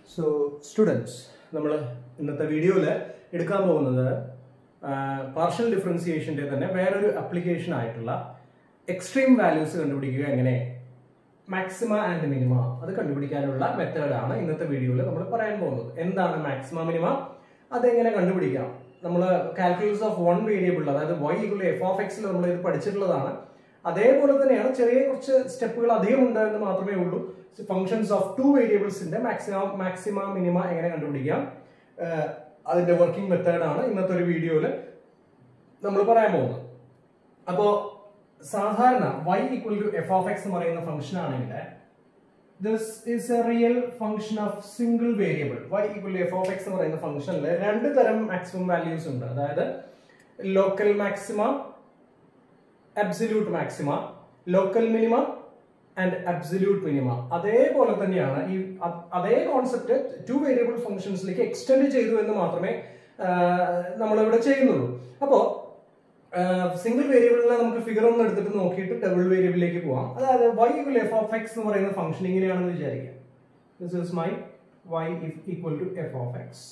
So students നമ്മൾ ഇന്നത്തെ വീഡിയോയിൽ എടുക്കാൻ പോകുന്നത് പാർഷ്യൽ ഡിഫറൻസിയേഷൻ്റെ തന്നെ വേറൊരു അപ്ലിക്കേഷൻ ആയിട്ടുള്ള എക്സ്ട്രീം വാല്യൂസ് കണ്ടുപിടിക്കുക എങ്ങനെ മാക്സിമ ആൻഡ് മിനിമ അത് കണ്ടുപിടിക്കാനുള്ള മെത്തേഡാണ് ഇന്നത്തെ വീഡിയോയിൽ നമ്മൾ പറയാൻ പോകുന്നത് എന്താണ് മാക്സിമ മിനിമ അതെങ്ങനെ കണ്ടുപിടിക്കാം നമ്മൾ കാൽക്കുലസ് ഓഫ് വൺ വേരിയബിൾ അതായത് വൈ ഈക്വൽ എഫ് ഓഫ് എക്സിൽ നമ്മൾ ഇത് പഠിച്ചിട്ടുള്ളതാണ് അതേപോലെ തന്നെയാണ് ചെറിയ കുറച്ച് സ്റ്റെപ്പുകൾ അധികം ഉണ്ട് എന്ന് മാത്രമേ ഉള്ളൂ ഫങ്ഷൻസ് ഓഫ് ടു വേരിയബിൾസിന്റെ മാക്സിമം മാക്സിമ മിനിമ എങ്ങനെ കണ്ടുപിടിക്കാം ആഹ് അതിന്റെ വർക്കിംഗ് മെത്തേഡാണ് ഇന്നത്തെ ഒരു വീഡിയോയിൽ നമ്മൾ പറയാൻ പോകുന്നത് അപ്പോ സാധാരണ y equal to f of x എന്ന് പറയുന്ന ഫംഗ്ഷൻ ആണെങ്കിൽ this is a real function of single variable y equal to f of x എന്ന് പറയുന്ന ഫംഗ്ഷനിൽ രണ്ട് തരം മാക്സിമം വാല്യൂസ് ഉണ്ട് അതായത് local maxima absolute maxima local minima and absolute minima അതേപോലെ തന്നെയാണ് ഈ അ- അതേ കോൺസെപ്റ്റ് ടു വേരിയബിൾ ഫംഗ്ഷൻസിലേക്ക് എക്സ്റ്റെൻഡ് ചെയ്തു എന്ന് മാത്രമേ നമ്മളിവിടെ ചെയ്യുന്നുള്ളൂ അപ്പോൾ സിംഗിൾ വേരിയബിളിനെ നമുക്ക് ഫിഗർ ഒന്ന് എടുത്തിട്ട് നോക്കിയിട്ട് ഡബിൾ വേരിയബിളിലേക്ക് പോവാം അതായത് y equal f of x എന്ന് പറയുന്ന ഫംഗ്ഷൻ ഇങ്ങനെയാണെന്ന് വിചാരിക്കാം this is my y equal to f of x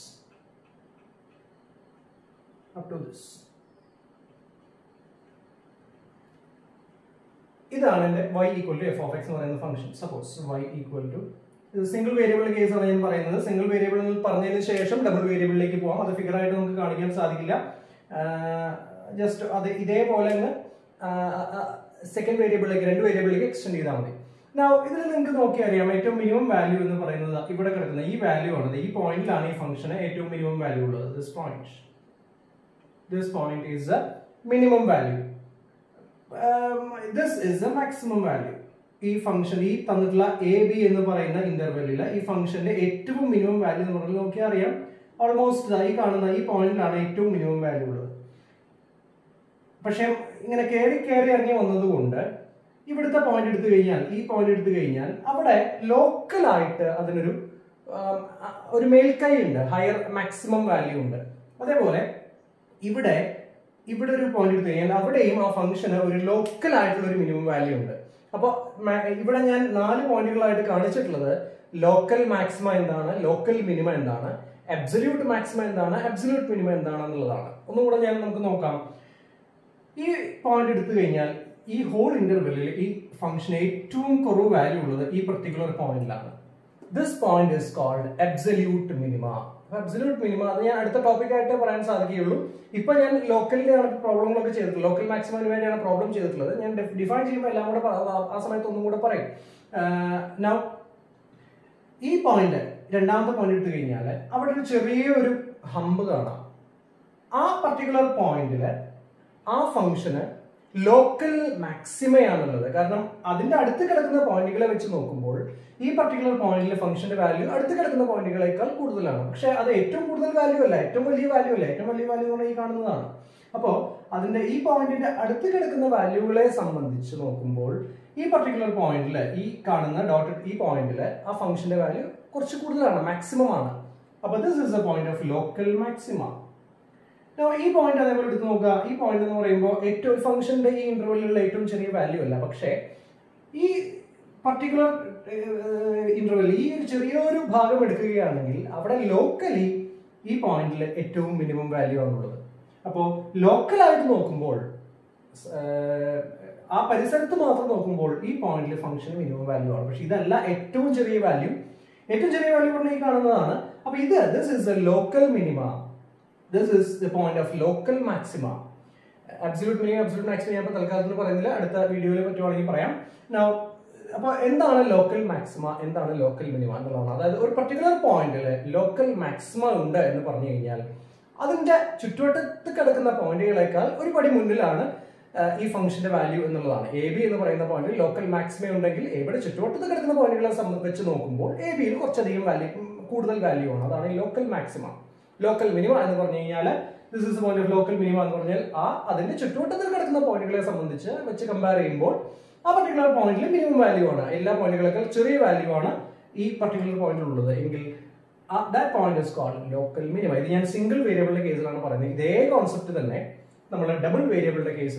up to this ഇതാണ് എന്റെ y equal to f of x എന്ന് പറയുന്ന function suppose y equal to ഇത് സിംഗിൾ വേരിയബിൾ കേസ് ആണ് ഞാൻ പറയുന്നത് സിംഗിൾ വേരിയബിൾ പറഞ്ഞതിന് ശേഷം ഡബിൾ വേരിയബിളിലേക്ക് പോകാം അത് ഫിഗർ ആയിട്ട് നമുക്ക് കാണിക്കാൻ സാധിക്കില്ല ജസ്റ്റ് അത് ഇതേപോലെ അങ്ങ് സെക്കൻഡ് വേരിയബിളിലേക്ക് രണ്ട് വേരിയബിളിലേക്ക് എക്സ്റ്റെൻഡ് ചെയ്താൽ മതി Now, ഇതിൽ നിങ്ങൾക്ക് നോക്കി അറിയാം ഏറ്റവും മിനിമം വാല്യൂ എന്ന് പറയുന്നത് ഇവിടെ കിടക്കുന്ന ഈ വാല്യൂ ആണ് ഈ പോയിന്റിലാണ് ഈ ഫംഗ്ഷന് ഏറ്റവും മിനിമം വാല്യൂ ഉള്ളത് this point this point is a minimum value this is a maximum value ഈ ഫംഗ്ഷൻ ഈ തന്നിട്ടുള്ള എ ബി എന്ന് പറയുന്ന ഇന്റർവെല്ലിൽ ഈ ഫംഗ്ഷന്റെ ഏറ്റവും മിനിമം വാല്യൂ എന്ന് പറഞ്ഞാൽ നോക്കിയാൽ അറിയാം ഓൾമോസ്റ്റ് ഈ കാണുന്ന ഈ പോയിന്റിലാണ് ഏറ്റവും മിനിമം വാല്യൂ ഉള്ളത് പക്ഷെ ഇങ്ങനെ കയറി കയറി ഇറങ്ങി വന്നതുകൊണ്ട് ഇവിടുത്തെ പോയിന്റ് എടുത്തു കഴിഞ്ഞാൽ ഈ പോയിന്റ് എടുത്തു കഴിഞ്ഞാൽ അവിടെ ലോക്കലായിട്ട് അതിനൊരു ആം, അ- ഒരു മേൽക്കൈ ഉണ്ട് ഹയർ മാക്സിമം വാല്യൂ ഉണ്ട് അതേപോലെ ഇവിടെ ഇവിടെ ഒരു പോയിന്റ് എടുത്തു കഴിഞ്ഞാൽ അവിടെയും ആ ഫംഗ്ഷന് ഒരു ലോക്കൽ ആയിട്ടുള്ള ഒരു മിനിമം വാല്യൂ ഉണ്ട് അപ്പോൾ ഇവിടെ ഞാൻ നാല് പോയിന്റുകളായിട്ട് കാണിച്ചിട്ടുള്ളത് ലോക്കൽ മാക്സിമം എന്താണ് ലോക്കൽ മിനിമം എന്താണ് അബ്സല്യൂട്ട് മാക്സിമം എന്താണ് അബ്സല്യൂട്ട് മിനിമം എന്താണ് എന്നുള്ളതാണ് ഒന്നും കൂടെ ഞാൻ നമുക്ക് നോക്കാം ഈ പോയിന്റ് എടുത്തു കഴിഞ്ഞാൽ ഈ ഹോൾ ഇന്റർവെല്ലിൽ ഈ ഫംഗ്ഷൻ ഏറ്റവും കുറവ് വാല്യൂ ഉള്ളത് ഈ പെർട്ടിക്കുലർ പോയിന്റിലാണ് this point is called absolute minima absolute minima അത് ഞാൻ അടുത്ത ടോപ്പിക് ആയിട്ട് പറയാൻ സാധിക്കുകയുള്ളൂ ഇപ്പൊ ഞാൻ ലോക്കലിലാണ് പ്രോബ്ലങ്ങളൊക്കെ ചെയ്തിട്ടുള്ളത് ലോക്കൽ മാക്സിമത്തിന് വേണ്ടിയാണ് പ്രോബ്ലം ചെയ്തിട്ടുള്ളത് ഞാൻ ഡിഫൈൻ ചെയ്യുമ്പോൾ എല്ലാം കൂടെ പ- ആ- ആ സമയത്ത് ഒന്നും കൂടെ പറയും നൗ ഈ പോയിന്റ് രണ്ടാമത്തെ പോയിന്റ് എടുത്തു കഴിഞ്ഞാൽ അവിടെ ഒരു ചെറിയൊരു ഹമ്പ് കാണാം ആ പർട്ടിക്കുലർ പോയിന്റില് ആ ഫംഗ്ഷന് ലോക്കൽ മാക്സിമയാണുള്ളത് കാരണം അതിന്റെ അടുത്ത് കിടക്കുന്ന പോയിന്റുകളെ വെച്ച് നോക്കുമ്പോൾ ഈ പർട്ടിക്കുലർ പോയിന്റിലെ ഫംഗ്ഷന്റെ വാല്യൂ അടുത്ത് കിടക്കുന്ന പോയിന്റുകളേക്കാൾ കൂടുതലാണ് പക്ഷെ അത് ഏറ്റവും കൂടുതൽ വാല്യൂ അല്ല ഏറ്റവും വലിയ വാല്യൂ അല്ല ഏറ്റവും വലിയ വാല്യൂ എന്ന് പറഞ്ഞാൽ ഈ കാണുന്നതാണ് അപ്പോൾ അതിന്റെ ഈ പോയിന്റിന്റെ അടുത്ത് കിടക്കുന്ന വാല്യൂകളെ സംബന്ധിച്ച് നോക്കുമ്പോൾ ഈ പർട്ടിക്കുലർ പോയിന്റിൽ ഈ കാണുന്ന ഡോട്ടഡ് ഈ പോയിന്റിൽ ആ ഫംഗ്ഷന്റെ വാല്യൂ കുറച്ച് കൂടുതലാണ് മാക്സിമം ആണ് അപ്പൊ this is a point of local maximum Now, ഈ പോയിന്റ് അതേപോലെ എടുത്ത് നോക്കുക ഈ പോയിന്റ് എന്ന് പറയുമ്പോൾ ഏറ്റവും ഫംഗ്ഷന്റെ ഈ ഇന്റർവെല്ലിലുള്ള ഏറ്റവും ചെറിയ വാല്യൂ അല്ല പക്ഷേ ഈ പർട്ടിക്കുലർ ഇന്റർവെൽ ഈ ഒരു ചെറിയൊരു ഭാഗം എടുക്കുകയാണെങ്കിൽ അവിടെ ലോക്കലി ഈ പോയിന്റിൽ ഏറ്റവും മിനിമം വാല്യൂ ആണുള്ളത് അപ്പോൾ ലോക്കലായിട്ട് നോക്കുമ്പോൾ ഏഹ്, ആ പരിസരത്ത് മാത്രം നോക്കുമ്പോൾ ഈ പോയിന്റിൽ ഫംഗ്ഷൻ മിനിമം വാല്യൂ ആണ് പക്ഷെ ഇതല്ല ഏറ്റവും ചെറിയ വാല്യൂ ഏറ്റവും ചെറിയ വാല്യൂ പറഞ്ഞാൽ ഈ കാണുന്നതാണ് അപ്പൊ ഇത് this is a local minima this is the point of local maxima absolute minimum absolute maximum ഞാൻ ഇപ്പോൾ തൽക്കാലത്തിന് പറയുന്നില്ല അടുത്ത വീഡിയോയിൽ പറ്റുവാണെങ്കിൽ പറയാം Now, അപ്പൊ എന്താണ് ലോക്കൽ മാക്സിമ എന്താണ് ലോക്കൽ മിനിമ എന്നുള്ളതാണ് അതായത് ഒരു പർട്ടിക്കുലർ പോയിന്റിൽ ലോക്കൽ മാക്സിമ ഉണ്ട് എന്ന് പറഞ്ഞു കഴിഞ്ഞാൽ അതിന്റെ ചുറ്റുവട്ടത്ത് കിടക്കുന്ന പോയിന്റുകളെക്കാൾ ഒരു പടി മുന്നിലാണ് ആ, ഈ ഫംഗ്ഷന്റെ വാല്യൂ എന്നുള്ളതാണ് എ ബി എന്ന് പറയുന്ന പോയിന്റിൽ ലോക്കൽ മാക്സിമം ഉണ്ടെങ്കിൽ എബിയുടെ ചുറ്റുവട്ടത്ത് കിടക്കുന്ന പോയിന്റുകളെ സംബന്ധിച്ച് നോക്കുമ്പോൾ എ ബിയിൽ കുറച്ചധികം വാല്യൂ കൂടുതൽ വാല്യൂ ആണ് അതാണ് ഈ ലോക്കൽ മാക്സിമം ലോക്കൽ മിനിമ എന്ന് പറഞ്ഞു കഴിഞ്ഞാൽ this is point of local minima എന്ന് പറഞ്ഞാൽ ആ അതിന്റെ ചുറ്റുവട്ടത്തിൽ കിടക്കുന്ന പോയിന്റുകളെ സംബന്ധിച്ച് വെച്ച് കമ്പയർ ചെയ്യുമ്പോൾ ആ പർട്ടിക്കുലർ പോയിന്റിൽ മിനിമം വാല്യൂ ആണ് എല്ലാ പോയിന്റുകളേക്കാൾ ചെറിയ വാല്യൂ ആണ് ഈ പർട്ടിക്കുലർ പോയിന്റിൽ ഉള്ളത് എങ്കിൽ that point is called local minimum ഇത് ഞാൻ സിംഗിൾ വേരിയബിളിന്റെ കേസിലാണ് പറയുന്നത് ഇതേ കോൺസെപ്റ്റ് തന്നെ നമ്മൾ ഡബിൾ വേരിയബിളിന്റെ കേസിൽ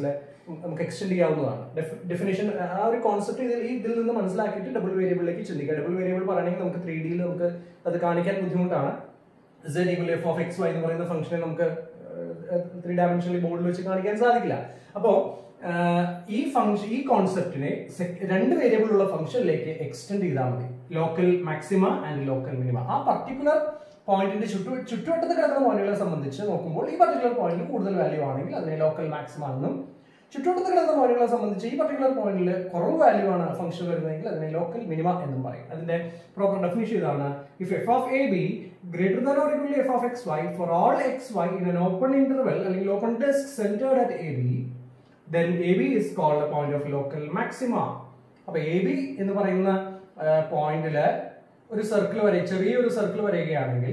നമുക്ക് എക്സ്റ്റെൻഡ് ചെയ്യാവുന്നതാണ് ഡെഫിനേഷൻ ആ ഒരു കോൺസെപ്റ്റ് ഇതിൽ ഇതിൽ നിന്ന് മനസ്സിലാക്കിയിട്ട് ഡബിൾ വേരിയബിളിലേക്ക് ചിന്തിക്കുക ഡബിൾ വേരിയബിൾ പറയണമെങ്കിൽ നമുക്ക് ത്രീ ഡിയിൽ നമുക്ക് അത് കാണിക്കാൻ ബുദ്ധിമുട്ടാണ് z equal f of x y എന്ന് പറയുന്ന ഫംഗ്ഷനെ നമുക്ക് ത്രീ ഡയമെൻഷണലി ബോർഡിൽ വെച്ച് കാണിക്കാൻ സാധിക്കില്ല അപ്പോ ആഹ്, ഈ ഫംഗ്ഷൻ ഈ കോൺസെപ്റ്റിനെ രണ്ട് വേരിയബിൾ ഉള്ള ഫംഗ്ഷനിലേക്ക് എക്സ്റ്റെൻഡ് ചെയ്താൽ മതി local maxima and local minima ആ പർട്ടിക്കുലർ പോയിന്റിന്റെ ചുറ്റു ചുറ്റുവട്ടത്ത് കിടക്കുന്ന പോയിന്റുകളെ സംബന്ധിച്ച് നോക്കുമ്പോൾ ഈ പർട്ടിക്കുലർ പോയിന്റിൽ കൂടുതൽ വാല്യൂ ആണെങ്കിൽ അതിനെ ലോക്കൽ മാക്സിമ എന്നും ചുറ്റുവട്ടത്ത് കിടക്കുന്ന പോയിന്റുകളെ സംബന്ധിച്ച് ഈ പർട്ടിക്കുലർ പോയിന്റിൽ കുറവ് വാല്യൂ ആണ് ഫംഗ്ഷൻ വരുന്നതെങ്കിൽ അതിനെ ലോക്കൽ മിനിമ എന്നും പറയും അതിന്റെ പ്രോപ്പർ ഡെഫിനിഷൻ ഇതാണ് if f of A B greater than or equal f of x y for all x y in N open interval അല്ലെങ്കിൽ open disc centred at A B then A B is called point of local maxima അപ്പൊ A B എന്ന് പറയുന്ന പോയിന്റില് ഒരു circle വരെ ചെറിയൊരു circle വരികയാണെങ്കിൽ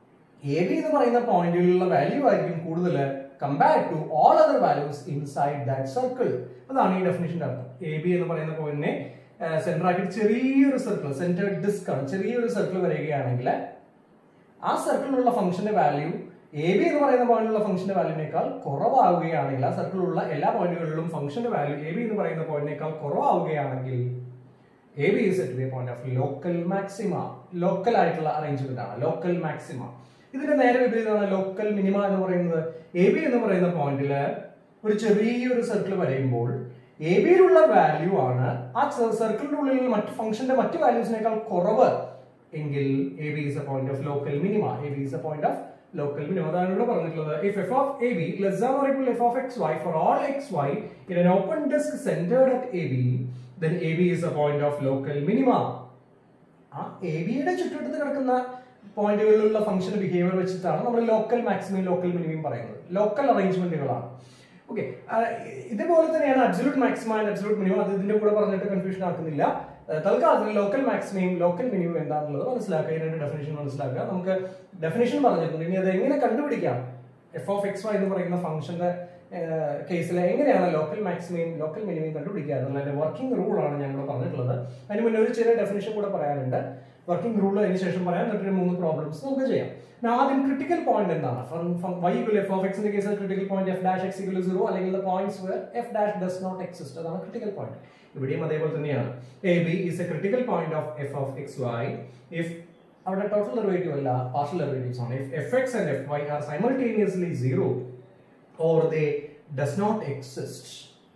A B എന്ന് പറയുന്ന പോയിന്റിലുള്ള വാല്യൂ ആയിരിക്കും കൂടുതൽ compare to all other values inside that circle അതാണ് ഈ ഡെഫിനേഷന്റെ അർത്ഥം എ ബി എന്ന് പറയുന്ന പോയിന്റിനെ സെന്റർ ആക്കിയിട്ട് ചെറിയൊരു സർക്കിൾ സെന്റർ ഡിസ്ക് ആണ് ചെറിയൊരു സർക്കിൾ വരികയാണെങ്കിൽ ആ സർക്കിളിലുള്ള ഫംഗ്ഷന്റെ വാല്യൂ എ ബി എന്ന് പറയുന്ന പോയിന്റിലുള്ള ഫംഗ്ഷന്റെ വാല്യൂനേക്കാൾ കുറവാവുകയാണെങ്കിൽ ആ സർക്കിളിലുള്ള എല്ലാ പോയിന്റുകളിലും ഫംഗ്ഷന്റെ വാല്യൂ എ ബി എന്ന് പറയുന്ന പോയിന്റിനേക്കാൾ കുറവാവുകയാണെങ്കിൽ A B is at point of local maxima local ആയിട്ടുള്ള അറേഞ്ച്മെന്റ് ആണ് ലോക്കൽ മാക്സിമ ഇതിന്റെ നേരെ വിപരീതമാണ് ലോക്കൽ മിനിമ എന്ന് പറയുന്നത് എ ബി എന്ന് പറയുന്ന പോയിന്റില് ഒരു ചെറിയൊരു സർക്കിൾ വരയുമ്പോൾ എ ബിയിലുള്ള വാല്യൂ ആണ് ആ സർക്കിളിന്റെ ഉള്ളിൽ മറ്റ് ഫംഗ്ഷന്റെ മറ്റ് വാല്യൂസിനേക്കാൾ കുറവ് എങ്കിൽ A B is a point of local minima A B is a point of local minima അതാണ് ഇവിടെ പറഞ്ഞിട്ടുള്ളത് if f of A B less than or equal f of x y for all x y in N open disc centred at A B then A B is a point of local minima ആ A ബിയുടെ ചുറ്റുവട്ടത്ത് കിടക്കുന്ന പോയിന്റുകളിലുള്ള function behaviour വെച്ചിട്ടാണ് നമ്മൾ local maximum local minimum പറയുന്നത് local അറേഞ്ച്മെന്റുകളാണ് okay ഇതേപോലെ തന്നെയാണ് absolute maximum and absolute minimum അത് ഇതിന്റെ കൂടെ പറഞ്ഞിട്ട് കൺഫ്യൂഷൻ ആക്കുന്നില്ല ആ, തൽക്കാലത്തിൽ ലോക്കൽ മാക്സിമയും ലോക്കൽ മിനിമം എന്താണെന്നുള്ളത് മനസ്സിലാക്കുക ഈ രണ്ട് ഡെഫിനേഷൻ മനസ്സിലാക്കുക നമുക്ക് ഡെഫിനേഷൻ പറഞ്ഞിട്ടുണ്ട് ഇനി അത് എങ്ങനെ കണ്ടുപിടിക്കാം എഫ് ഓഫ് എക്സ് വൈ എന്ന് പറയുന്ന ഫംഗ്ഷന്റെ കേസിൽ എങ്ങനെയാണ് ലോക്കൽ മാക്സിമയും ലോക്കൽ മിനിമയും കണ്ടുപിടിക്കുക എന്നുള്ളതിന്റെ വർക്കിംഗ് റൂൾ ആണ് ഞങ്ങൾ പറഞ്ഞിട്ടുള്ളത് അതിന് മുന്നേ ഒരു ചെറിയ ഡെഫിനേഷൻ കൂടെ പറയാനുണ്ട് വർക്കിംഗ് റൂൾ അതിന് ശേഷം പറയാൻ എന്നിട്ട് മൂന്ന് പ്രോബ്ലംസ് നമുക്ക് ചെയ്യാം Now, ആദ്യം ക്രിട്ടിക്കൽ പോയിന്റ് എന്താണ് വൈ ഇക്വൽ എഫ് ഓഫ് എക്സിന്റെ കേസിൽ critical point f dash x equal zero അല്ലെങ്കിൽ points f dash does not exist അതാണ് ക്രിട്ടിക്കൽ പോയിന്റ് ഇവിടെയും അതേപോലെ തന്നെയാണ് A B is a critical point of f of x y if അവിടെ total derivative അല്ല partial derivatives ആണ് if f x and f y are simultaneously zero or they does not exist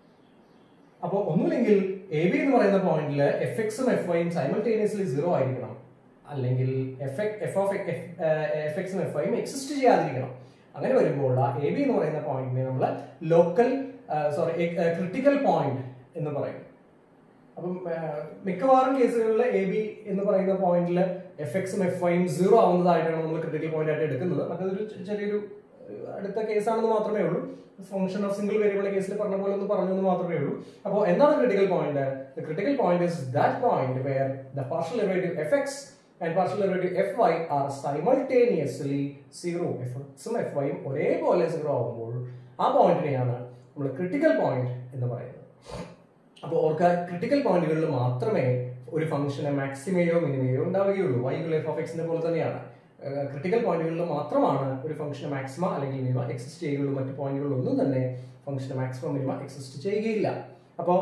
അപ്പോൾ ഒന്നുമില്ലെങ്കിൽ A B എന്ന് പറയുന്ന പോയിന്റിൽ F എക്സും f വൈയും simultaneously zero ആയിരിക്കണം അല്ലെങ്കിൽ എഫ് എഫ് ഓഫ് എഫ് എക്സും എഫ് വൈയും എക്സിസ്റ്റ് ചെയ്യാതിരിക്കണം അങ്ങനെ വരുമ്പോൾ ആ എ ബി എന്ന് പറയുന്ന പോയിന്റിനെ നമ്മൾ ലോക്കൽ സോറി ക്രിട്ടിക്കൽ പോയിന്റ് എന്ന് പറയും അപ്പം ആ, മിക്കവാറും കേസുകളിൽ എ ബി എന്ന് പറയുന്ന പോയിന്റിൽ എഫ് എക്സും എഫ് വൈയും സീറോ ആവുന്നതായിട്ടാണ് നമ്മൾ ക്രിട്ടിക്കൽ പോയിന്റ് ആയിട്ട് എടുക്കുന്നത് മറ്റൊരു ചെ- ചെറിയൊരു ആ, അടുത്ത കേസാണെന്ന് മാത്രമേ ഉള്ളൂ ഫംഗ്ഷൻ ഓഫ് സിംഗിൾ വേരിയബിൾ കേസിൽ പറഞ്ഞ പോലെ ഒന്ന് പറഞ്ഞു എന്ന് മാത്രമേ ഉള്ളൂ അപ്പോൾ എന്താണ് critical point the critical point is that point where the partial derivative f x and partial derivative f y are simultaneously zero f എക്സും എഫ് വൈയും ഒരേപോലെ സീറോ ആകുമ്പോൾ ആ പോയിന്റിനെയാണ് നമ്മൾ ക്രിട്ടിക്കൽ പോയിന്റ് എന്ന് പറയുന്നത് അപ്പോൾ ഓർക്കുക ക്രിട്ടിക്കൽ പോയിന്റുകളിൽ മാത്രമേ ഒരു ഫംഗ്ഷന് മാക്സിമയോ മിനിമയോ ഉണ്ടാവുകയുള്ളൂ വൈ എഫ് ഓഫ് എക്സിന്റെ പോലെ തന്നെയാണ് ക്രിട്ടിക്കൽ പോയിന്റുകളിൽ മാത്രമാണ് ഒരു ഫംഗ്ഷന് മാക്സിമ അല്ലെങ്കിൽ മിനിമ എക്സിസ്റ്റ് ചെയ്യുകയുള്ളൂ മറ്റു പോയിന്റുകളിലൊന്നും തന്നെ ഫംഗ്ഷന് മാക്സിമം മിനിമ എക്സിസ്റ്റ് ചെയ്യുകയില്ല അപ്പോൾ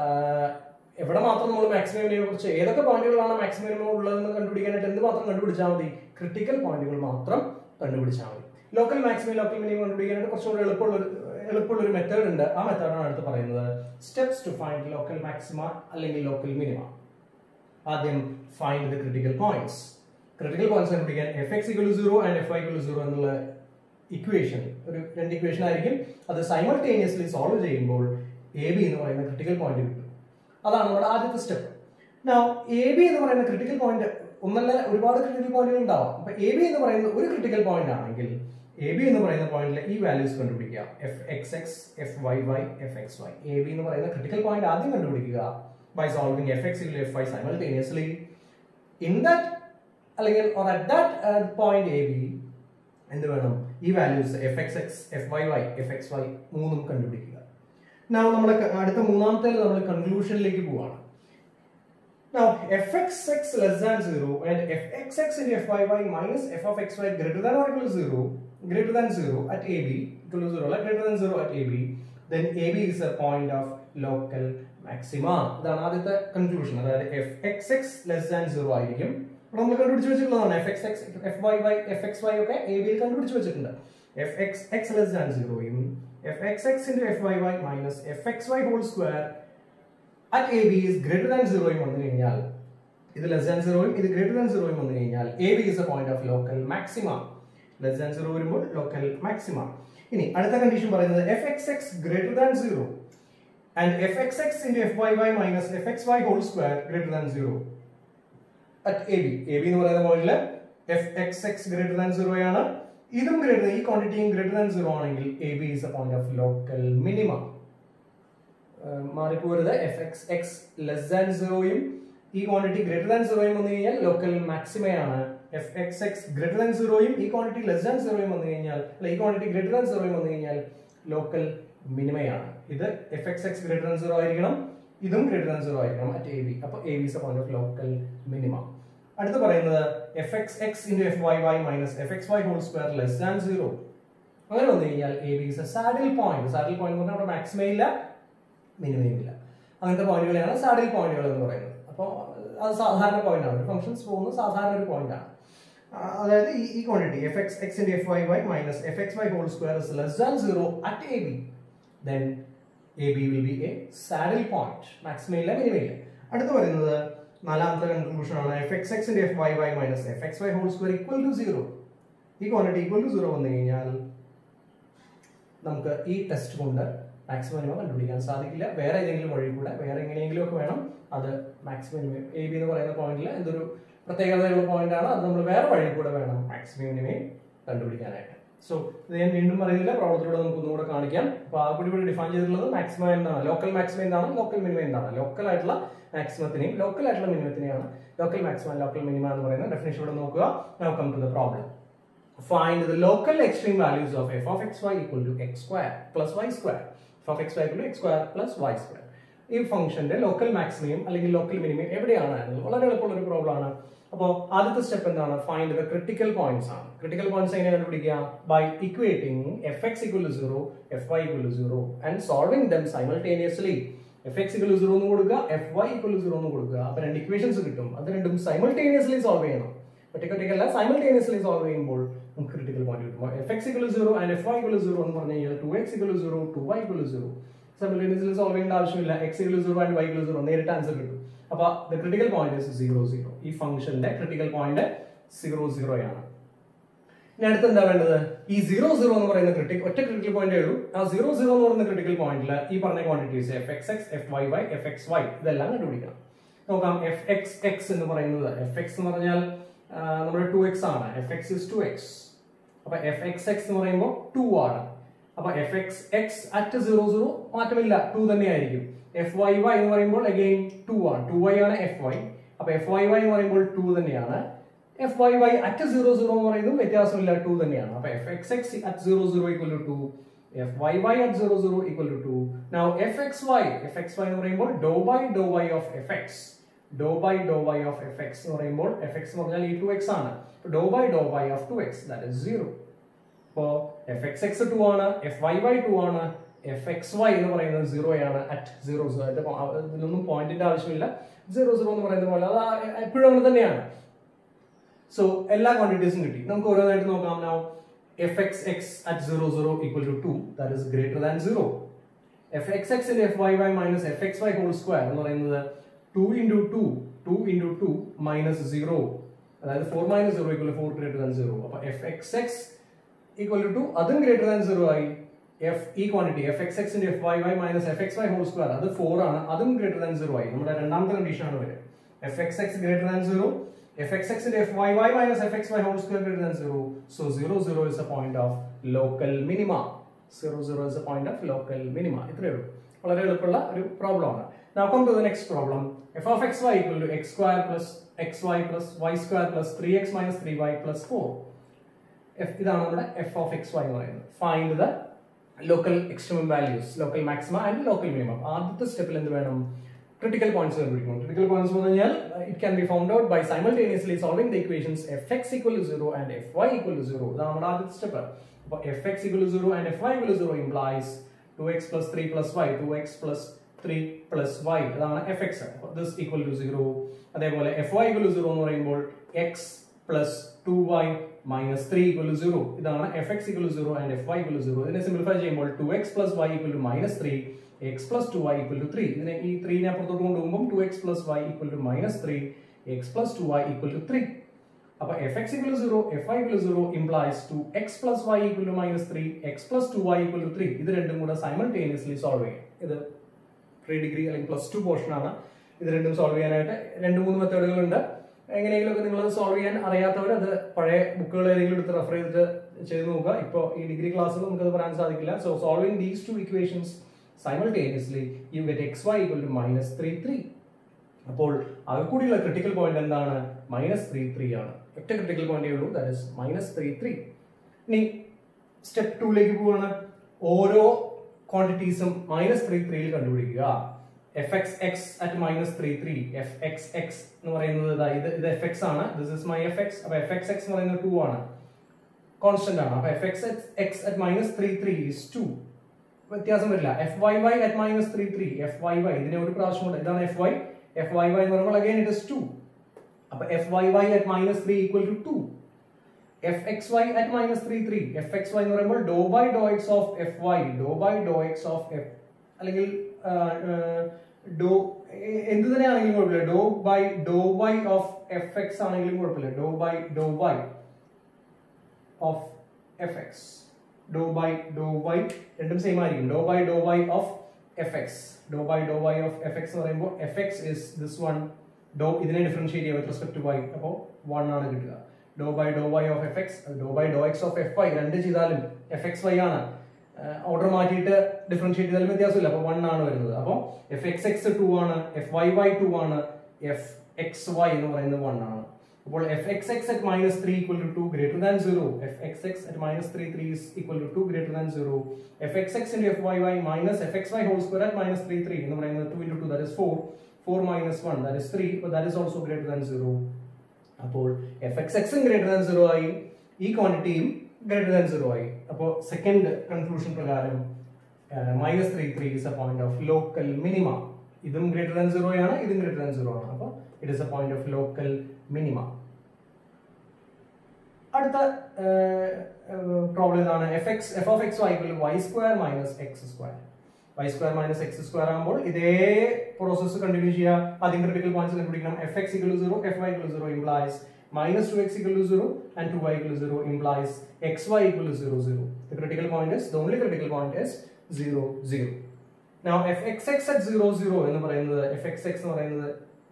എവിടെ മാത്രം നമ്മൾ മാക്സിമം മിനിമയെ കുറിച്ച് ഏതൊക്കെ പോയിന്റുകളാണ് മാക്സിമം മിനിമം ഉള്ളതെന്ന് കണ്ടുപിടിക്കാനായിട്ട് എന്ത് മാത്രം കണ്ടുപിടിച്ചാൽ മതി ക്രിട്ടിക്കൽ പോയിന്റുകൾ മാത്രം കണ്ടുപിടിച്ചാൽ മതി ലോക്കൽ മാക്സിമം ലോക്കൽ മിനിമം കണ്ടുപിടിക്കാനായിട്ട് കുറച്ചുകൂടി എളുപ്പമുള്ള ഒരു എളുപ്പമുള്ള ഒരു മെത്തേഡ് ഉണ്ട് ആ മെത്തേഡാണ് അടുത്ത് പറയുന്നത് steps to find local maxima അല്ലെങ്കിൽ ലോക്കൽ മിനിമ ആദ്യം find the critical points critical points കണ്ടുപിടിക്കാൻ f X equal zero and f y equal zero എന്നുള്ള ഇക്വേഷൻ ഒരു രണ്ട് ഇക്വേഷൻ ആയിരിക്കും അത് സൈമൾട്ടേനിയസ്ലി സോൾവ് ചെയ്യുമ്പോൾ എ ബി എന്ന് പറയുന്ന ക്രിട്ടിക്കൽ പോയിന്റ് കിട്ടും അതാണ് നമ്മുടെ ആദ്യത്തെ സ്റ്റെപ്പ് Now എ ബി എന്ന് പറയുന്ന ക്രിട്ടിക്കൽ പോയിന്റ് ഒന്നല്ല ഒരുപാട് ക്രിട്ടിക്കൽ പോയിന്റുകൾ ഉണ്ടാവാം അപ്പൊ എ ബി എന്ന് പറയുന്നത് ഒരു ക്രിട്ടിക്കൽ പോയിന്റ് ആണെങ്കിൽ എ ബി എന്ന് പറയുന്ന പോയിന്റിലെ ഈ വാല്യൂസ് കണ്ടുപിടിക്കുക f x x f y y f x y A B എന്ന് പറയുന്ന ക്രിട്ടിക്കൽ പോയിന്റ് ആദ്യം കണ്ടുപിടിക്കുക by solving f x f y simultaneously in that അല്ലെങ്കിൽ or at that point A B എന്ത് വേണം ഈ values f x x f y y f x y മൂന്നും കണ്ടുപിടിക്കുക Now നമ്മുടെ ക- അടുത്ത മൂന്നാമത്തെ നമ്മൾ കൺക്ലൂഷനിലേക്ക് പോവാണ് Now fxx less than 0 and fxx into fyy minus f of xy greater than or equal to 0 greater than 0 at AB equal to 0 like greater than 0 at AB then A B is a point of local maxima ഇതാണ് ആദ്യത്തെ conclusion അതായത് F x x less than zero ആയിരിക്കും ഇവിടെ നമ്മൾ കണ്ടുപിടിച്ച് വെച്ചിട്ടുള്ളതാണ് f x x f y y f x y ഒക്കെ A ബിയിൽ കണ്ടുപിടിച്ച് വെച്ചിട്ടുണ്ട് f x x less than സീറോയും f x x into f y y minus f x y whole square at A B is greater than സീറോയും വന്നു കഴിഞ്ഞാൽ ഇത് less than സീറോയും ഇത് ഗ്രേറ്റർ ദാൻ സീറോയും വന്നു കഴിഞ്ഞാൽ A B is a point of local maxima less than zero വരുമ്പോൾ local maxima ഇനി അടുത്ത കണ്ടീഷൻ പറയുന്നത് f x x greater than zero and f x x into f y y minus f x y whole square greater than zero at A B A B എന്ന് പറയുന്ന പോയിന്റിൽ f x x greater than zero ആണ് ഇതും greater ഈ ക്വാണ്ടിറ്റിയും greater than zero ആണെങ്കിൽ A B is a point of local minimum മാറിപ്പോരുത് f x x less than സീറോയും ഈ ക്വാണ്ടിറ്റി ഗ്രേറ്റർ ദാൻ സീറോയും വന്നു കഴിഞ്ഞാൽ ലോക്കൽ മാക്സിമയാണ് f x x greater than സീറോയും ഈ ക്വാണ്ടിറ്റി ലെസ് ദാൻ സീറോയും വന്നു കഴിഞ്ഞാൽ അല്ല ഈ ക്വാണ്ടിറ്റി ഗ്രേറ്റർ ദാൻ സീറോയും വന്നു കഴിഞ്ഞാൽ ലോക്കൽ മിനിമയാണ് ഇത് f x x greater than zero ആയിരിക്കണം ഇതും ഗ്രേറ്റർ ദാൻ സീറോ ആയിരിക്കണം അറ്റ് എ ബി അപ്പോൾ A B is a point of local minimum അടുത്ത് പറയുന്നത് f x x into f y y minus f x y whole square less than zero അങ്ങനെ വന്നു കഴിഞ്ഞാൽ A B is a saddle point saddle point എന്ന് പറഞ്ഞാൽ അവിടെ maximum ഇല്ല minimum ഇല്ല അങ്ങനത്തെ പോയിന്റുകളെയാണ് സാഡിൽ പോയിന്റുകൾ എന്ന് പറയുന്നത് അപ്പോൾ അത് സാധാരണ പോയിന്റ് ആണ് ഫംഗ്ഷൻസ് പോകുന്നത് സാധാരണ ഒരു പോയിന്റ് ആണ് അതായത് ഈ ഈ quantity f x x into f y y minus f x y whole square is less than zero at A B then A B will be a saddle point maximum ഇല്ല minimum ഇല്ല അടുത്ത് പറയുന്നത് നാലാമത്തെ conclusion ആണ് f x x f y y minus f x y whole square equal to zero ഈ quantity equal to zero വന്നു കഴിഞ്ഞാൽ നമുക്ക് ഈ ടെസ്റ്റ് കൊണ്ട് മാക്സിമം മിനിമം കണ്ടുപിടിക്കാൻ സാധിക്കില്ല വേറെ ഏതെങ്കിലും വഴി കൂടെ വേറെ എങ്ങനെയെങ്കിലും ഒക്കെ വേണം അത് മാക്സിമം മിനിമം എ ബി എന്ന് പറയുന്ന പോയിന്റിൽ എന്തൊരു പ്രത്യേകതയുള്ള പോയിന്റ് ആണ് അത് നമ്മൾ വേറെ വഴി കൂടെ വേണം മാക്സിമം മിനിമം കണ്ടുപിടിക്കാനായിട്ട് സോ ഇത് ഞാൻ വീണ്ടും പറയുന്നില്ല പ്രോബ്ലത്തിലൂടെ നമുക്ക് ഒന്നുകൂടെ കാണിക്കാം അപ്പോൾ ആ കൂടി ഇവിടെ ഡിഫൈൻ ചെയ്തിട്ടുള്ളത് മാക്സിമം എന്താണ് ലോക്കൽ മാക്സിമം എന്താണ് ലോക്കൽ മിനിമം എന്താണ് ലോക്കൽ ആയിട്ടുള്ള മാക്സിമത്തിനെയും ലോക്കൽ ആയിട്ടുള്ള മിനിമത്തിനെയാണ് ലോക്കൽ മാക്സിമം ലോക്കൽ മിനിമം എന്ന് പറയുന്ന ഡെഫിനേഷൻ ഇവിടെ നോക്കുക now come to the problem find the local extreme values of f of xy equal to x square plus y square f of xy equal to x square plus y square ഈ ഫംഗ്ഷന്റെ local maximum അല്ലെങ്കിൽ local minimum എവിടെയാണ് എന്നത് വളരെ എളുപ്പമുള്ള ഒരു problem ആണ് അപ്പോൾ ആദ്യത്തെ സ്റ്റെപ്പ് എന്താണ് ഫൈൻഡ് ദ ക്രിട്ടിക്കൽ പോയിന്റ്സ് ആണ് ക്രിട്ടിക്കൽ പോയിന്റ്സ് എങ്ങനെ കണ്ടുപിടിക്കുക by equating f X equal to zero F Y equal to zero and solving them simultaneously f X equal to zero എന്ന് കൊടുക്കുക f Y equal to zero എന്ന് കൊടുക്കുക അപ്പൊ രണ്ട് equations കിട്ടും അത് രണ്ടും സൈമൾട്ടേനിയസ്ലി സോൾവ് ചെയ്യണം ഒറ്റയ്ക്കൊറ്റയ്ക്കല്ല സൈമൾട്ടേനിയസ്ലി സോൾവ് ചെയ്യുമ്പോൾ നമുക്ക് ക്രിട്ടിക്കൽ പോയിന്റ് കിട്ടും f X equal zero and f Y equal zero എന്ന് പറഞ്ഞു കഴിഞ്ഞാൽ two x equal zero two y equal zero simultaneously solve ചെയ്യേണ്ട ആവശ്യമില്ല x equal zero and y equal zero നേരിട്ട് ആൻസർ കിട്ടും അപ്പൊ the critical point is zero zero ഈ ഫംഗ്ഷന്റെ ക്രിട്ടിക്കൽ പോയിന്റ് സീറോ സീറോ ആണ് ഇനി അടുത്ത് എന്താ വേണ്ടത് ഈ സീറോ സീറോ എന്ന് പറയുന്ന ക്രിട്ടിക് ഒറ്റ ക്രിട്ടിക്കൽ പോയിന്റ് ഉള്ളൂ ആ സീറോ സീറോ എന്ന് പറയുന്ന ക്രിട്ടിക്കൽ പോയിന്റിൽ ഈ പറഞ്ഞ quantities f x x f y y f x y ഇതെല്ലാം കണ്ടുപിടിക്കണം നോക്കാം എഫ് എക്സ് എക്സ് എന്ന് പറയുന്നത് എഫ് എക്സ് എന്ന് പറഞ്ഞാൽ നമ്മുടെ ടു എക്സ് ആണ് f x is two x അപ്പൊ എഫ് എക്സ് എക്സ് എന്ന് പറയുമ്പോൾ ടു ആണ് അപ്പൊ f x x at zero zero മാറ്റമില്ല ടു തന്നെയായിരിക്കും എഫ് വൈ വൈ എന്ന് പറയുമ്പോൾ അഗെയിൻ ടു ആണ് ടു വൈ ആണ് എഫ് വൈ അപ്പൊ എഫ് വൈ വൈ എന്ന് പറയുമ്പോൾ ടു തന്നെയാണ് f y y at zero zero എന്ന് പറയുന്നതും വ്യത്യാസമില്ല ടു തന്നെയാണ് അപ്പൊ f x x at zero zero equal to two f y y at zero zero equal to two now f x y f x y എന്ന് പറയുമ്പോൾ doh by doh y of f x doh by doh y of f x എന്ന് പറയുമ്പോൾ f x എന്ന് പറഞ്ഞാൽ ഈ two x ആണ് doh by doh y of two x that is zero അപ്പോ f x x two ആണ് f y y two ആണ് f x y എന്ന് പറയുന്നത് സീറോ ആണ് അറ്റ് സീറോ സീറോ ഇതിലൊന്നും പോയിന്റിന്റെ ആവശ്യമില്ല സീറോ സീറോ എന്ന് പറയുന്ന പോലെ അത് എപ്പോഴും അങ്ങനെ തന്നെയാണ് സോ എല്ലാ ക്വാണ്ടിറ്റീസും കിട്ടി നമുക്ക് ഓരോന്നായിട്ട് നോക്കാം now f x x at zero zero equal to two that is greater than zero f x എക്സിന്റെ f y y minus f x y whole square എന്ന് പറയുന്നത് two into two two into two minus zero അതായത് four minus zero equal four greater than zero അപ്പൊ f x x equal to two അതും greater than zero ആയി f ഈ quantity f x എക്സിന്റെ f y y minus f x y whole square അത് four ആണ് അതും greater than zero ആയി നമ്മുടെ രണ്ടാമത്തെ കണ്ടീഷൻ ആണ് വരിക f x x greater than zero f x എക്സിന്റെ f y y minus f x y whole square greater than zero so zero zero is a point of local minima zero zero is a point of local minima ഇത്രയേ ഉള്ളൂ വളരെ എളുപ്പമുള്ള ഒരു problem ആണ് Now come to the next problem. f of xy equal to x square plus xy plus y square plus 3x minus 3y plus 4. F ഇതാണ് നമ്മുടെ f of xy എന്ന് പറയുന്നത് find the local extremum values local maximum and local minimum ആദ്യത്തെ സ്റ്റെപ്പിൽ എന്ത് വേണം critical points കണ്ടുപിടിക്കണം critical points എന്ന് പറഞ്ഞാൽ it can be found out by simultaneously solving the equations f x equal to zero and f y equal to zero ഇതാണ് നമ്മുടെ ആദ്യത്തെ സ്റ്റെപ്പ് അപ്പോൾ f x equal to zero and f y equal to zero implies two x plus three plus y to x plus three plus y അതാണ് f x this equal to zero അതേപോലെ f y equal to zero എന്ന് പറയുമ്പോൾ x plus two y minus three equal to zero ഇതാണ് f x equal to zero and f y equal to zero ഇതിനെ simplify ചെയ്യുമ്പോൾ two x plus y equal to minus three x plus two y equal to three ഇതിനെ ഈ ത്രീനെ അപ്പുറത്തോട്ട് കൊണ്ടുപോകുമ്പോൾ two x plus y equal to minus three x plus two y equal to three അപ്പൊ f x equal to zero F y equal to zero implies two x plus y equal to minus three x plus two y equal to three ഇത് രണ്ടും കൂടെ simultaneously solve ചെയ്യാം ഇത് pre degree അല്ലെങ്കിൽ plus two portion ആണ് ഇത് രണ്ടും solve ചെയ്യാനായിട്ട് രണ്ട് മൂന്ന് മെത്തേഡുകളുണ്ട് എങ്ങനെയെങ്കിലുമൊക്കെ നിങ്ങൾ സോൾവ് ചെയ്യാൻ അറിയാത്തവർ അത് പഴയ ബുക്കുകൾ ഏതെങ്കിലും എടുത്ത് റെഫർ ചെയ്തിട്ട് ചെയ്ത് നോക്കുക ഇപ്പോൾ ഈ ഡിഗ്രി ക്ലാസ്സിൽ നമുക്കത് പറയാൻ സാധിക്കില്ല so solving these two equations simultaneously you get x y equal to minus three three അപ്പോൾ അതിൽ കൂടിയുള്ള ക്രിട്ടിക്കൽ പോയിന്റ് എന്താണ് മൈനസ് ത്രീ ത്രീ ആണ് ഒറ്റ ക്രിട്ടിക്കൽ പോയിന്റേ ഉള്ളൂ that is minus three three ഇനി സ്റ്റെപ്പ് ടൂലേക്ക് പോവാണ് ഓരോ ക്വാണ്ടിറ്റീസും മൈനസ് ത്രീ ത്രീയിൽ കണ്ടുപിടിക്കുക f x x at minus three three f x x എന്ന് പറയുന്നത് ഇതാ ഇത് ഇത് എഫ് എക്സ് ആണ് this is my F X അപ്പൊ എഫ് എക്സ് എക്സ് എന്ന് പറയുന്നത് ടു ആണ് കോൺസ്റ്റന്റ് ആണ് അപ്പൊ f x x at minus three three is two വ്യത്യാസം വരില്ല f y y at minus three three f y y ഇതിനെ ഒരു പ്രാവശ്യം കൊണ്ട് ഇതാണ് f y f y y എന്ന് പറയുമ്പോൾ അഗൈൻ ഇറ്റ് ഇസ് ടു അപ്പൊ f y y at minus three equal to two f x y at minus three three f x y എന്ന് പറയുമ്പോൾ doh by doh x of f y doh by doh x of f അല്ലെങ്കിൽ doh എന്ത് തന്നെയാണെങ്കിലും കുഴപ്പമില്ല doh by doh by of f x ആണെങ്കിലും കുഴപ്പമില്ല doh by doh by of f x doh by doh y രണ്ടും same ആയിരിക്കും doh by doh y of f x doh by doh y of f x എന്ന് പറയുമ്പോൾ f x is this one doh ഇതിനെ differentiate ചെയ്യുക with respect to Y അപ്പോൾ one ആണ് കിട്ടുക doh by doh y of f x doh by doh x of f y രണ്ട് ചെയ്താലും f x y ആണ് ഓർഡർ മാറ്റിയിട്ട് ഡിഫറൻഷിയേറ്റ് ചെയ്താലും വ്യത്യാസമില്ല അപ്പോൾ വൺ ആണ് വരുന്നത് അപ്പോൾ എഫ് എക്സ് എക്സ് ടു ആണ് എഫ് വൈ വൈ ടു ആണ് എഫ് എക്സ് വൈ എന്ന് പറയുന്നത് വൺ ആണ് അപ്പോൾ f x x at minus three equal to two greater than zero f x x at minus three three is equal to two greater than zero f x x into f y y minus f x y whole square at minus three three എന്ന് പറയുന്നത് two into two that is four four minus one that is three that is also greater than zero അപ്പോൾ f x എക്സും greater than zero ആയി ഈ ക്വാണ്ടിറ്റിയും greater than zero ആയി അപ്പോൾ second conclusion പ്രകാരം minus three three is a point of local minima ഇതും greater than zero ആണ് ഇതും ഗ്രേറ്റർ ദാൻ സീറോ ആണ് അപ്പോൾ it is a point of local minima അടുത്ത പ്രോബ്ലം ഇതാണ് f x f of x y y square minus x square y square minus x square ആകുമ്പോൾ ഇതേ process continue ചെയ്യുക ആദ്യം ക്രിട്ടിക്കൽ പോയിന്റ്സ് കണ്ടുപിടിക്കണം f X equal zero F Y equal zero implies minus 2x equal to 0 and 2y equal to 0 implies xy equal to 0 0 the critical point is the only critical point is 0 0 now fxx at 0 0 എന്ന് പറയുന്നത് fxx എന്ന് പറയുന്നത്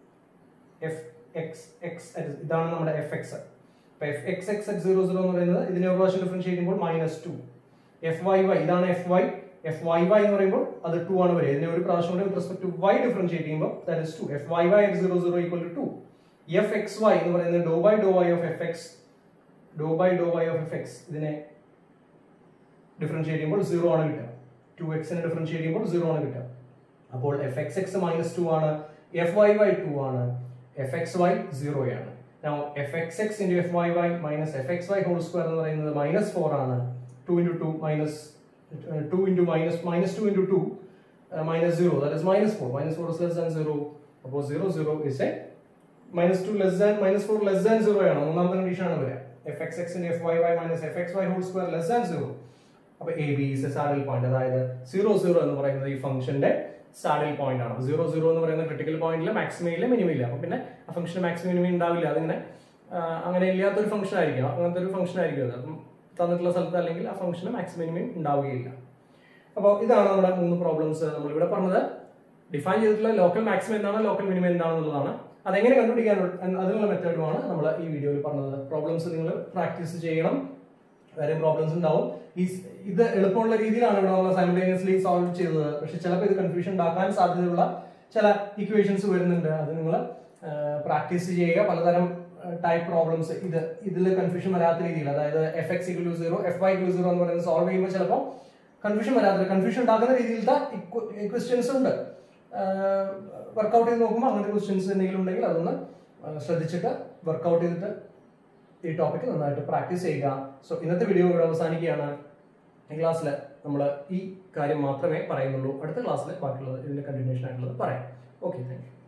fxx ഇതാണ് നമ്മുടെ fx അപ്പൊ fxx at 0 0 എന്ന് പറയുന്നത് ഇതിനെ ഒരു പ്രാവശ്യം ഡിഫറൻഷിയേറ്റ് ചെയ്യുമ്പോൾ minus two f y y ഇതാണ് f y f y y എന്ന് പറയുമ്പോൾ അത് ടു ആണ് വരിക ഇതിനെ ഒരു പ്രാവശ്യം കൂടെ with respect to y differentiate ചെയ്യുമ്പോൾ that is two f y y at zero zero equal to two f x y എന്ന് പറയുന്നത് doh by doh y of f x doh by doh y of f x ഇതിനെ differentiate ചെയ്യുമ്പോൾ zero ആണ് കിട്ടുക two എക്സിനെ differentiate ചെയ്യുമ്പോൾ zero ആണ് കിട്ടുക അപ്പോൾ f x x minus two ആണ് എഫ് വൈ വൈ ടു ആണ് എഫ് എക്സ് വൈ സീറോ ആണ് Now f x x into f y y minus f x y whole square എന്ന് പറയുന്നത് മൈനസ് ഫോർ ആണ് two into two minus two into minus minus two into two minus zero that is minus four minus four is less than zero അപ്പോൾ zero zero is a minus two less than minus four less than zero ആണ് മൂന്നാമത്തെ condition ആണ് വരിക f x എക്സിന്റെ f y y minus f x y whole square less than zero അപ്പൊ A B is a saddle point അതായത് zero zero എന്ന് പറയുന്നത് ഈ ഫംഗ്ഷന്റെ സാഡിൽ പോയിന്റ് ആണ് സീറോ സീറോ എന്ന് പറയുന്ന ക്രിട്ടിക്കൽ പോയിന്റിൽ മാക്സിമം ഇല്ല മിനിമം ഇല്ല അപ്പൊ പിന്നെ ആ ഫംഗ്ഷൻ മാക്സിമം മിനിമം ഉണ്ടാവില്ല അതിങ്ങനെ ആ, അങ്ങനെ ഇല്ലാത്തൊരു ഫംഗ്ഷൻ ആയിരിക്കും അങ്ങനത്തെ ഒരു ഫംഗ്ഷൻ ആയിരിക്കും അത് അപ്പം തന്നിട്ടുള്ള സ്ഥലത്ത് അല്ലെങ്കിൽ ആ ഫംഗ്ഷന് മാക്സിമം മിനിമം ഉണ്ടാവുകയില്ല അപ്പോൾ ഇതാണ് നമ്മുടെ മൂന്ന് പ്രോബ്ലംസ് നമ്മൾ ഇവിടെ പറഞ്ഞത് ഡിഫൈൻ ചെയ്തിട്ടുള്ള ലോക്കൽ മാക്സിമം എന്താണ് ലോക്കൽ മിനിമം എന്താണെന്നുള്ളതാണ് അതെങ്ങനെ കണ്ടുപിടിക്കാൻ അതിനുള്ള മെത്തേഡുമാണ് നമ്മൾ ഈ വീഡിയോയിൽ പറഞ്ഞത് പ്രോബ്ലംസ് നിങ്ങൾ പ്രാക്ടീസ് ചെയ്യണം വേറെ പ്രോബ്ലംസ് ഉണ്ടാവും ഈ സ് ഇത് എളുപ്പമുള്ള രീതിയിലാണ് ഇവിടെ നമ്മൾ സൈമൾട്ടേനിയസ്ലി സോൾവ് ചെയ്തത് പക്ഷെ ചിലപ്പോൾ ഇത് കൺഫ്യൂഷൻ ഉണ്ടാക്കാൻ സാധ്യതയുള്ള ചില ഇക്വേഷൻസ് വരുന്നുണ്ട് അത് നിങ്ങൾ പ്രാക്ടീസ് ചെയ്യുക പലതരം ടൈപ്പ് പ്രോബ്ലംസ് ഇത് ഇതിൽ കൺഫ്യൂഷൻ വരാത്ത രീതിയിൽ അതായത് F X equal zero F Y equal zero എന്ന് പറയുന്നത് സോൾവ് ചെയ്യുമ്പോൾ ചിലപ്പോൾ കൺഫ്യൂഷൻ വരാത്ത കൺഫ്യൂഷൻ ഉണ്ടാക്കുന്ന രീതിയിലത്തെ ക്വസ്റ്റ്യൻസ് ഉണ്ട് വർക്കൗട്ട് ചെയ്ത് നോക്കുമ്പോൾ അങ്ങനത്തെ ക്വസ്റ്റ്യൻസ് എന്തെങ്കിലും ഉണ്ടെങ്കിൽ അതൊന്ന് ആ, ശ്രദ്ധിച്ചിട്ട് വർക്കൗട്ട് ചെയ്തിട്ട് ഈ ടോപ്പിക് നന്നായിട്ട് പ്രാക്ടീസ് ചെയ്യുക സോ ഇന്നത്തെ വീഡിയോ ഇവിടെ അവസാനിക്കുകയാണ് ഈ ക്ലാസ്സിൽ നമ്മൾ ഈ കാര്യം മാത്രമേ പറയുന്നുള്ളൂ അടുത്ത ക്ലാസ്സിൽ ബാക്കിയുള്ളത് ഇതിന്റെ കണ്ടിന്യൂഷൻ ആയിട്ടുള്ളത് പറയാം ഓക്കെ താങ്ക് യു